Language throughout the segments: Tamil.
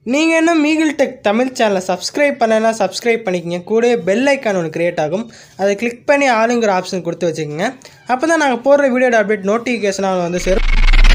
நீங்கள் இன்னும் மீகிள் டெக் தமிழ் சேனலை சப்ஸ்கிரைப் பண்ணலைன்னா சப்ஸ்கிரைப் பண்ணிக்கங்க கூடவே பெல் ஐக்கான் ஒன்று கிரியேட் ஆகும் அதை கிளிக் பண்ணி ஆளுங்கிற ஆப்ஷன் கொடுத்து வச்சுக்கோங்க அப்போ தான் நாங்கள் போடுற வீடியோட அப்டேட் நோட்டிஃபிகேஷனாக வந்து சேரும்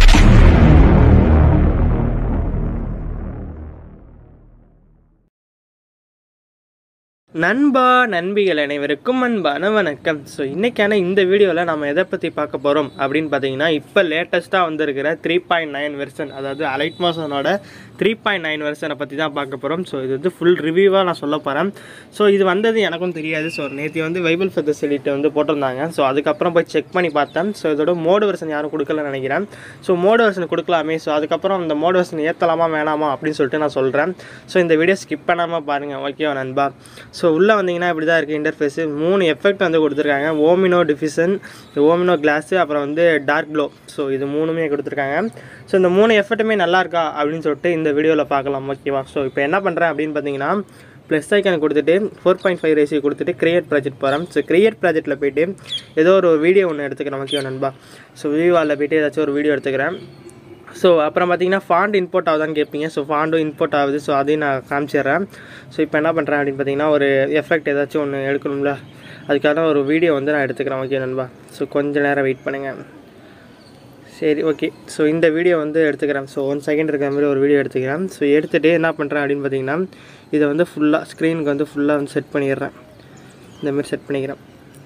நண்பா நண்பிகள் அனைவருக்கும் அன்பான வணக்கம் ஸோ இன்றைக்கான இந்த வீடியோவில் நம்ம எதை பற்றி பார்க்க போகிறோம் அப்படின்னு பார்த்தீங்கன்னா இப்போ லேட்டஸ்ட்டாக வந்திருக்கிற த்ரீ பாயிண்ட் நைன் வெர்ஷன் அதாவது அலைட் மாசனோட த்ரீ பாயிண்ட் நைன் வெர்ஷனை பற்றி தான் பார்க்க போகிறோம் ஸோ இது வந்து ஃபுல் ரிவ்யூவாக நான் சொல்ல போகிறேன் ஸோ இது வந்தது எனக்கும் தெரியாது ஸோ நேற்று வந்து வைபிள் ஃபெதர்ஸ் எடிட் வந்து போட்டிருந்தாங்க ஸோ அதுக்கப்புறம் போய் செக் பண்ணி பார்த்தேன் ஸோ இதோட மோடு வெர்ஷன் யாரும் கொடுக்கலன்னு நினைக்கிறேன் ஸோ மோடு வெர்ஷன் கொடுக்கலாமே ஸோ அதுக்கப்புறம் இந்த மோடு வெர்ஷன் ஏற்றலாமா வேணாமா அப்படின்னு சொல்லிட்டு நான் சொல்கிறேன் ஸோ இந்த வீடியோ ஸ்கிப் பண்ணாமல் பாருங்கள் ஓகேவா நண்பா ஸோ உள்ளே வந்தீங்கன்னா இப்படி தான் இருக்குது இன்டர்ஃபேஸு மூணு எஃபெக்ட் வந்து கொடுத்துருக்காங்க ஓமினோ டிஃபிஷன் ஓமினோ கிளாஸு அப்புறம் வந்து டார்க் க்ளோ ஸோ இது மூணுமே கொடுத்துருக்காங்க ஸோ இந்த மூணு எஃபெக்ட்டுமே நல்லா இருக்கா அப்படின்னு சொல்லிட்டு இந்த வீடியோவில் பார்க்கலாம் ஓகேவா ஸோ இப்போ என்ன பண்ணுறேன் அப்படின்னு பார்த்தீங்கன்னா ப்ளஸ் ஐக்கன் கொடுத்துட்டு ஃபோர் பாயிண்ட் ஃபைவ் ரேசியோ கொடுத்துட்டு கிரியேட் ப்ராஜெக்ட் போகிறேன் ஸோ கிரியேட் ப்ராஜெக்ட்டில் போயிட்டு ஏதோ ஒரு வீடியோ ஒன்று எடுத்துக்கிறேன் ஓகேவா நண்பா ஸோ விவாலில் போயிட்டு ஏதாச்சும் ஒரு வீடியோ எடுத்துக்கிறேன் ஸோ அப்புறம் பார்த்தீங்கன்னா ஃபாண்ட் இம்போர்ட் ஆகுதான்னு கேட்பீங்க ஸோ ஃபாண்டும் இம்போர்ட் ஆகுது ஸோ அதையும் நான் காமிச்சிடுறேன் ஸோ இப்போ என்ன பண்ணுறேன் அப்படின்னு பார்த்தீங்கன்னா ஒரு எஃபெக்ட் ஏதாச்சும் ஒன்று எடுக்கணும்ல அதுக்கான ஒரு வீடியோ வந்து நான் எடுத்துக்கிறேன் ஓகே நண்பா ஸோ கொஞ்ச நேரம் வெயிட் பண்ணுங்கள் சரி ஓகே ஸோ இந்த வீடியோ வந்து எடுத்துக்கிறேன் ஸோ ஒன் செகண்ட் இருக்கிற மாதிரி ஒரு வீடியோ எடுத்துக்கிறேன் ஸோ எடுத்துகிட்டு என்ன பண்ணுறேன் அப்படின்னு பார்த்தீங்கன்னா இதை வந்து ஃபுல்லாக ஸ்க்ரீனுக்கு வந்து ஃபுல்லாக வந்து செட் பண்ணிடுறேன் இந்தமாரி செட் பண்ணிக்கிறேன்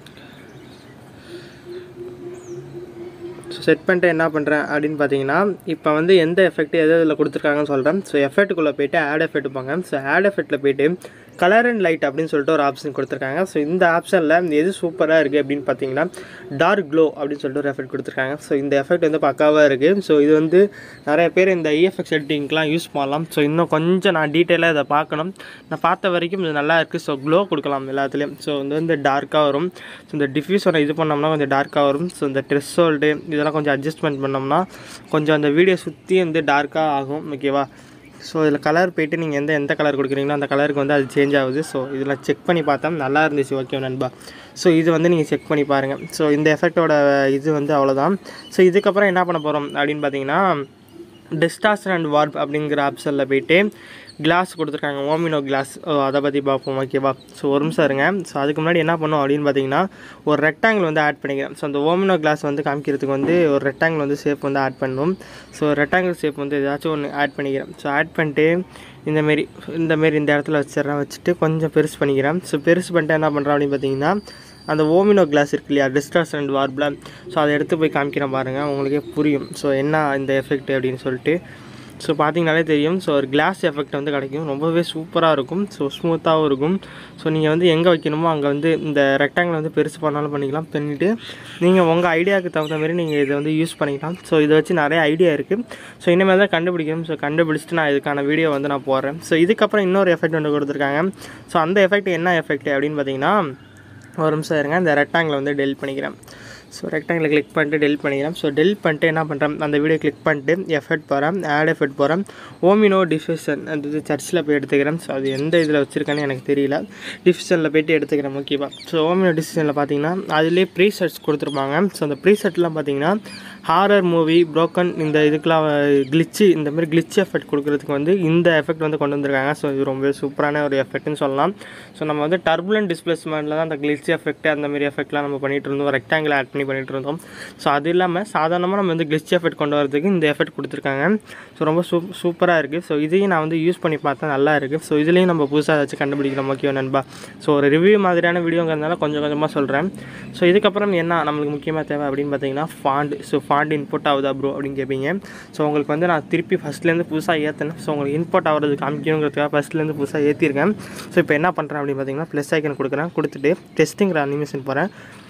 ஸோ செட் பண்ணிட்டு என்ன பண்ணுறேன் அப்படின்னு பார்த்தீங்கன்னா இப்போ வந்து எந்த எஃபெக்ட் எது இதில் கொடுத்துருக்காங்கன்னு சொல்கிறேன் ஸோ எஃபெக்ட்டுக்குள்ளே போயிட்டு ஆட் எஃபெக்ட் போங்க ஸோ ஆட் எஃபெக்ட்டில் போயிட்டு கலர் அண்ட் லைட் அப்படின்னு சொல்லிட்டு ஒரு ஆப்ஷன் கொடுத்துருக்காங்க ஸோ இந்த ஆப்ஷனில் எது சூப்பராக இருக்குது அப்படின்னு பார்த்தீங்கன்னா டார்க் க்ளோ அப்படின்னு சொல்லிட்டு ஒரு எஃபெக்ட் கொடுத்துருக்காங்க ஸோ இந்த எஃபெக்ட் வந்து பக்காவாக இருக்குது ஸோ இது வந்து நிறைய பேர் இந்த இஎஃப்எக்ஸ் எடிட்டிங்க்கெலாம் யூஸ் பண்ணலாம் ஸோ இன்னும் கொஞ்சம் நான் டீட்டெயிலாக இதை பார்க்கணும் நான் பார்த்த வரைக்கும் இது நல்லா இருக்குது ஸோ க்ளோ கொடுக்கலாம் எல்லாத்துலேயும் ஸோ இது வந்து டார்க்காக வரும் ஸோ இந்த டிஃப்யூஸரை இது பண்ணோம்னா கொஞ்சம் டார்க்காக வரும் ஸோ இந்த ட்ரெஸ் ஹோல்டு இதெல்லாம் கொஞ்சம் அட்ஜஸ்ட்மெண்ட் பண்ணோம்னா கொஞ்சம் அந்த வீடியோ சுற்றி வந்து டார்க்காக ஆகும் ஓகேவா ஸோ இதில் கலர் போயிட்டு நீங்கள் எந்த எந்த கலர் கொடுக்குறீங்களோ அந்த கலருக்கு வந்து அது சேஞ்ச் ஆகுது ஸோ இதில் செக் பண்ணி பார்த்தா நல்லா இருந்துச்சு ஓகே நண்பா ஸோ இது வந்து நீங்கள் செக் பண்ணி பாருங்கள் ஸோ இந்த எஃபெக்டோட இது வந்து அவ்வளோதான் ஸோ இதுக்கப்புறம் என்ன பண்ண போகிறோம் அப்படின்னு பார்த்தீங்கன்னா டிஸ்டார்ஷன் அண்ட் வார்ப் அப்படிங்கிற ஆப்ஷனில் போயிட்டு கிளாஸ் கொடுத்துருக்காங்க ஓமினோ கிளாஸ் அதை பற்றி பார்ப்போம் ஓகேவா ஸோ ஒரு நிமிஷம் இருங்க ஸோ அதுக்கு முன்னாடி என்ன பண்ணோம் அப்படின்னு பார்த்தீங்கன்னா ஒரு ரெக்டாங்கிள் வந்து ஆட் பண்ணிக்கிறேன் ஸோ அந்த ஓமினோ கிளாஸ் வந்து காமிக்கிறதுக்கு வந்து ஒரு ரெக்டாங்கிள் வந்து ஷேப் வந்து ஆட் பண்ணணும் ஸோ ரெக்டாங்கிள் ஷேப் வந்து ஏதாச்சும் ஒன்று ஆட் பண்ணிக்கிறேன் ஸோ ஆட் பண்ணிட்டு இந்தமாரி இந்தமாரி இந்த இடத்துல வச்சிடறேன் வச்சுட்டு கொஞ்சம் பெருசு பண்ணிக்கிறேன் ஸோ பெருசு பண்ணிட்டு என்ன பண்ணுறேன் அப்படின்னு பார்த்தீங்கன்னா அந்த ஓமினோ கிளாஸ் இருக்கு இல்லையா டிஸ்டார்ஸ் அண்ட் வார்பில் ஸோ அதை எடுத்து போய் காமிக்கிறேன் பாருங்கள் உங்களுக்கே புரியும் ஸோ என்ன இந்த எஃபெக்ட் அப்படின்னு சொல்லிட்டு ஸோ பார்த்தீங்கனாலே தெரியும் ஸோ ஒரு கிளாஸ் எஃபெக்ட் வந்து கிடைக்கும் ரொம்பவே சூப்பராக இருக்கும் ஸோ ஸ்மூத்தாகவும் இருக்கும் ஸோ நீங்கள் வந்து எங்கே வைக்கணுமோ அங்கே வந்து இந்த ரெக்டாங்கில் வந்து பெருசு பண்ணாலும் பண்ணிக்கலாம் பண்ணிவிட்டு நீங்கள் உங்கள் ஐடியாவுக்கு தகுந்த மாதிரி நீங்கள் இதை வந்து யூஸ் பண்ணிக்கலாம் ஸோ இதை வச்சு நிறைய ஐடியா இருக்குது ஸோ இனிமேல் தான் கண்டுபிடிக்கணும் ஸோ கண்டுபிடிச்சிட்டு நான் இதுக்கான வீடியோ வந்து நான் போடுறேன் ஸோ இதுக்கப்புறம் இன்னொரு எஃபெக்ட் ஒன்று கொடுத்துருக்காங்க ஸோ அந்த எஃபெக்ட் என்ன எஃபெக்ட் அப்படின்னு பார்த்தீங்கன்னா ஒரு நிமிஷம் இருங்க இந்த ரெக்டாங்கில் வந்து டெலிட் பண்ணிக்கிறேன் ஸோ ரெக்டாங்கில் கிளிக் பண்ணிட்டு டெலிட் பண்ணிக்கிறேன் ஸோ டெலிட் பண்ணிட்டு என்ன பண்ணுறேன் அந்த வீடியோ கிளிக் பண்ணிட்டு எஃபெக்ட் போகிறேன் ஆட் எஃபெக்ட் போகிறேன் ஓமினோ டிஃபிஷன் அந்த இது சர்ச்சில் போய் எடுத்துக்கிறேன் ஸோ அது எந்த இதில் வச்சுருக்கேன்னு எனக்கு தெரியல டிஃபிஷனில் போய்ட்டு எடுத்துக்கிறேன் ஓகேவா ஸோ ஓமினோ டிஃபிஷனில் பார்த்தீங்கன்னா அதுலேயே ப்ரீ செட்ஸ் கொடுத்துருப்பாங்க ஸோ அந்த ப்ரீ செட்லாம் பார்த்தீங்கன்னா ஹாரர் மூவி ப்ரோக்கன் இந்த இதுக்கெலாம் கிளிச்சு இந்த மாதிரி கிளிச் எஃபெக்ட் கொடுக்குறதுக்கு வந்து இந்த எஃபெக்ட் வந்து கொண்டு வந்திருக்காங்க ஸோ இது ரொம்பவே சூப்பரான ஒரு எஃபெக்ட்னு சொல்லலாம் ஸோ நம்ம வந்து டர்புலன் டிஸ்பிளேஸ்மெண்ட்டில் தான் அந்த கிளிச் எஃபெக்ட் அந்த மாதிரி எஃபெக்ட்லாம் நம்ம பண்ணிகிட்டு இருந்தோம் ரெக்டாங்கிள் ஆட் பண்ணி பண்ணிகிட்டு இருந்தோம் ஸோ அது இல்லாமல் சாதாரணமாக நம்ம வந்து கிளிச் எஃபெக்ட் கொண்டு வரதுக்கு இந்த எஃபெக்ட் கொடுத்துருக்காங்க ஸோ ரொம்ப சூ சூப்பராக இருக்குது ஸோ இதையும் நான் வந்து யூஸ் பண்ணி பார்த்தா நல்லா இருக்குது ஸோ இதுலேயும் நம்ம புதுசாக ஏதாச்சும் கண்டுபிடிக்கலாம் ஓகே நண்பா ஸோ ஒரு ரிவ்யூ மாதிரியான வீடியோங்கிறதுனால கொஞ்சம் கொஞ்சமாக சொல்கிறேன் ஸோ இதுக்கப்புறம் என்ன நம்மளுக்கு முக்கியமாக தேவை அப்படின்னு பார்த்தீங்கன்னா ஃபாண்ட் ஸோ ஃபாண்ட் இன்புட் ஆகுதா ப்ரோ அப்படின்னு கேட்பீங்க ஸோ உங்களுக்கு வந்து நான் திருப்பி ஃபஸ்ட்லேருந்து புதுசாக ஏற்றினேன் ஸோ உங்களுக்கு இன்புட் ஆகிறது காமிக்கணுங்கிறதுக்காக ஃபஸ்ட்லேருந்து புதுசாக ஏற்றிருக்கேன் ஸோ இப்போ என்ன பண்ணுறேன் அப்படின்னு பார்த்தீங்கன்னா ப்ளஸ் ஐக்கன் கொடுக்குறேன் கொடுத்துட்டு டெஸ்டிங்கிற அனிமேஷன் போகிறேன்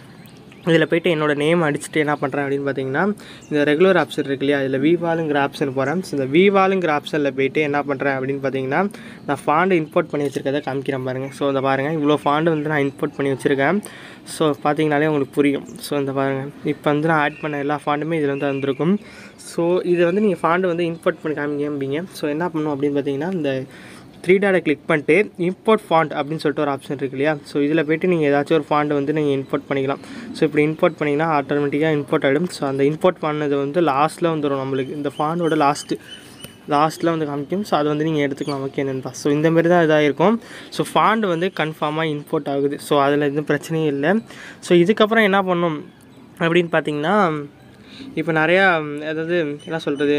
இதில் போய்ட்டு என்னோடய நேம் அடிச்சுட்டு என்ன பண்ணுறேன் அப்படின்னு பார்த்தீங்கன்னா இந்த ரெகுலர் ஆப்ஷன் இருக்கு இல்லையா இதில் விவாலுங்கிற ஆப்ஷன் போகிறேன் ஸோ இந்த விவாலுங்கிற ஆப்ஷனில் போய்ட்டு என்ன பண்ணுறேன் அப்படின்னு பார்த்தீங்கன்னா நான் ஃபாண்டு இம்போர்ட் பண்ணி வச்சுருக்கதை காமிக்கிறேன் பாருங்கள் ஸோ இந்த பாருங்கள் இவ்வளோ ஃபாண்டு வந்து நான் இம்போர்ட் பண்ணி வச்சுருக்கேன் ஸோ பார்த்தீங்கனாலே உங்களுக்கு புரியும் ஸோ இந்த பாருங்கள் இப்போ வந்து நான் ஆட் பண்ண எல்லா ஃபாண்டுமே இதில் வந்து வந்திருக்கும் ஸோ இது வந்து நீங்கள் ஃபாண்டு வந்து இம்போர்ட் பண்ணி காமிக்கம்பிங்க ஸோ என்ன பண்ணும் அப்படின்னு பார்த்தீங்கன்னா இந்த த்ரீ டாட்டை கிளிக் பண்ணிட்டு இம்போர்ட் ஃபாண்ட் அப்படின்னு சொல்லிட்டு ஒரு ஆப்ஷன் இருக்கு இல்லையா ஸோ இதில் போய்ட்டு நீங்கள் ஏதாச்சும் ஒரு ஃபாண்ட் வந்து நீங்கள் இம்போர்ட் பண்ணிக்கலாம் ஸோ இப்படி இம்போர்ட் பண்ணிங்கன்னா ஆட்டோமேட்டிக்காக இம்போர்ட் ஆகிடும் ஸோ அந்த இம்போர்ட் பண்ணது வந்து லாஸ்ட்டில் வந்துடும் நம்மளுக்கு இந்த ஃபாண்டோட லாஸ்ட்டு லாஸ்ட்டில் வந்து காமிக்கும் ஸோ அது வந்து நீங்கள் எடுத்துக்கலாம் ஓகே நண்பா ஸோ இந்த மாதிரி தான் இதாக இருக்கும் ஸோ ஃபாண்ட் வந்து கன்ஃபார்மாக இம்போர்ட் ஆகுது ஸோ அதில் எதுவும் பிரச்சனையும் இல்லை ஸோ இதுக்கப்புறம் என்ன பண்ணும் அப்படின்னு பார்த்தீங்கன்னா இப்போ நிறையா அதாவது என்ன சொல்கிறது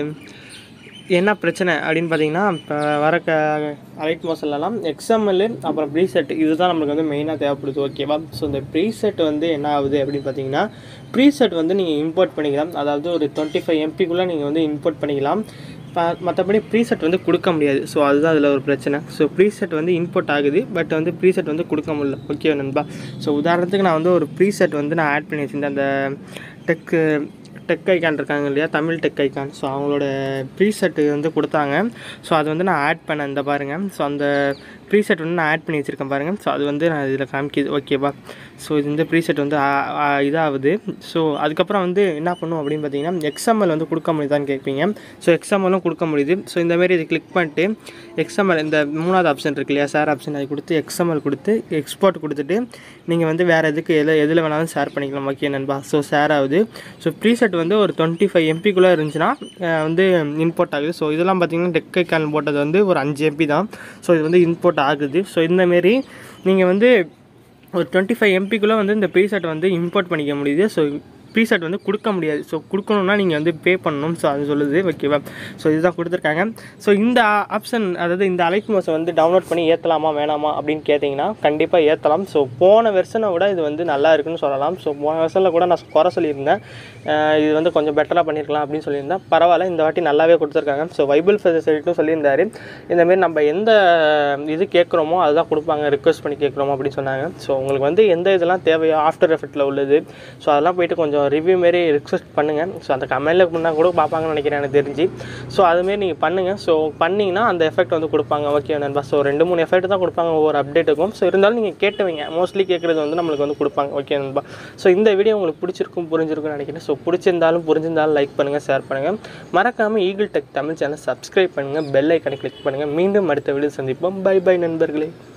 என்ன பிரச்சனை அப்படின்னு பார்த்தீங்கன்னா இப்போ வர க அலைட் மோசல்லாம் எக்ஸ்எம்எல் அப்புறம் ப்ரீசெட் இதுதான் நம்மளுக்கு வந்து மெயினாக தேவைப்படுது ஓகேவா ஸோ இந்த ப்ரீசெட் வந்து என்ன ஆகுது அப்படின்னு பார்த்தீங்கன்னா ப்ரீசெட் வந்து நீங்கள் இம்போர்ட் பண்ணிக்கலாம் அதாவது ஒரு டுவெண்ட்டி ஃபைவ் எம்பிக்குள்ளே நீங்கள் வந்து இம்போர்ட் பண்ணிக்கலாம் மற்றபடி ப்ரீசெட் வந்து கொடுக்க முடியாது ஸோ அதுதான் அதில் ஒரு பிரச்சனை ஸோ ப்ரீசெட் வந்து இம்போர்ட் ஆகுது பட் வந்து ப்ரீசெட் வந்து கொடுக்க முடியல ஓகே நண்பா ஸோ உதாரணத்துக்கு நான் வந்து ஒரு ப்ரீசெட் வந்து நான் ஆட் பண்ணி வச்சுருந்தேன் அந்த டெக்கு டெக் ஐக்கான் இருக்காங்க இல்லையா தமிழ் டெக் ஐக்கான் ஸோ அவங்களோட ப்ரீசெட் வந்து கொடுத்தாங்க ஸோ அது வந்து நான் ஆட் பண்ணேன் இந்த பாருங்கள் ஸோ அந்த ப்ரீசெட் வந்து நான் ஆட் பண்ணி வச்சுருக்கேன் பாருங்கள் ஸோ அது வந்து நான் இதில் காமிக்கிது ஓகேவா ஸோ இது இந்த ப்ரீசெட் வந்து ஆ- ஆ- இதாகுது ஸோ அதுக்கப்புறம் வந்து என்ன பண்ணும் அப்படின்னு பார்த்தீங்கன்னா எக்ஸ்எம்எல் வந்து கொடுக்க முடியுதான்னு கேட்பீங்க ஸோ எக்ஸ்எம்எல்லும் கொடுக்க முடியுது ஸோ இந்த மாதிரி இது கிளிக் பண்ணிட்டு எக்ஸ்எம்எல் இந்த மூணாவது ஆப்ஷன் இருக்கு இல்லையா ஷேர் ஆப்ஷன் அதை கொடுத்து எக்ஸ்எம்எல் கொடுத்து எக்ஸ்போர்ட் கொடுத்துட்டு நீங்கள் வந்து வேறு எதுக்கு எதில் எதில் வேணாலும் ஷேர் பண்ணிக்கலாம் ஓகே நண்பா ஸோ ஷேர் ஆகுது ஸோ ப்ரீசெட் வந்து ஒரு டுவெண்ட்டி ஃபைவ் எம்பிக்குள்ளே இருந்துச்சுன்னா அஹ், வந்து இம்போர்ட் ஆகுது ஸோ இதெல்லாம் பார்த்தீங்கன்னா டெக் ஐக்கான் போட்டது வந்து ஒரு அஞ்சு எம்பி தான் ஸோ இது வந்து இம்போர்ட் ஆகுது ஸோ இந்தமாரி நீங்கள் வந்து ஒரு டுவெண்ட்டி ஃபைவ் எம்பிக்குள்ளே வந்து இந்த ப்ரீசெட் வந்து இம்போர்ட் பண்ணிக்க முடியுது ஸோ ப்ரீசெட் வந்து கொடுக்க முடியாது ஸோ கொடுக்கணுன்னா நீங்கள் வந்து பே பண்ணணும் ஸோ அது சொல்லுது ஓகேவா ஸோ இதுதான் கொடுத்துருக்காங்க ஸோ இந்த ஆப்ஷன் அதாவது இந்த அலைட் மோஸை வந்து டவுன்லோட் பண்ணி ஏற்றலாமா வேணாமா அப்படின்னு கேட்டிங்கன்னா கண்டிப்பாக ஏற்றலாம் ஸோ போன வெர்ஷனை விட இது வந்து நல்லா இருக்குன்னு சொல்லலாம் ஸோ போன வெர்ஷனில் கூட நான் குறை சொல்லியிருந்தேன் அஹ் இது வந்து கொஞ்சம் பெட்டராக பண்ணியிருக்கலாம் அப்படின்னு சொல்லியிருந்தேன் பரவாயில்ல இந்த வாட்டி நல்லாவே கொடுத்துருக்காங்க ஸோ வைபிள் ஃபெசிலிட்டும் சொல்லியிருந்தாரு இந்தமாரி நம்ம எந்த இது கேட்குறோமோ அதுதான் கொடுப்பாங்க ரிக்வஸ்ட் பண்ணி கேட்குறோமோ அப்படின்னு சொன்னாங்க ஸோ உங்களுக்கு வந்து எந்த இதெல்லாம் தேவையோ ஆஃப்டர் எஃபெக்ட்டில் உள்ளது ஸோ அதெல்லாம் போயிட்டு கொஞ்சம் ரிவ்யூ மாரி ரிக்வஸ்ட் பண்ணுங்கள் ஸோ அந்த கமெண்டில் பண்ணால் கூட பார்ப்பாங்கன்னு நினைக்கிறேன் எனக்கு தெரிஞ்சு ஸோ அதுமாரி நீங்கள் பண்ணுங்கள் ஸோ பண்ணிங்கன்னா அந்த எஃபெக்ட் வந்து கொடுப்பாங்க ஓகே நண்பா ஸோ ரெண்டு மூணு எஃபெக்ட் தான் கொடுப்பாங்க ஒவ்வொரு அப்டேட்டுக்கும் ஸோ இருந்தாலும் நீங்கள் கேட்டுவீங்க மோஸ்ட்லி கேட்குறது வந்து நம்மளுக்கு வந்து கொடுப்பாங்க ஓகே நண்பா ஸோ இந்த வீடியோ உங்களுக்கு பிடிச்சிருக்கும் புரிஞ்சிருக்கும்னு நினைக்கிறேன் ஸோ பிடிச்சிருந்தாலும் புரிஞ்சிருந்தாலும் லைக் பண்ணுங்கள் ஷேர் பண்ணுங்கள் மறக்காமல் eagle tech Tamil channel subscribe பண்ணுங்கள் பெல் ஐக்கனை கிளிக் பண்ணுங்கள் மீண்டும் அடுத்த வீடியோ சந்திப்போம் பை பை நண்பர்களே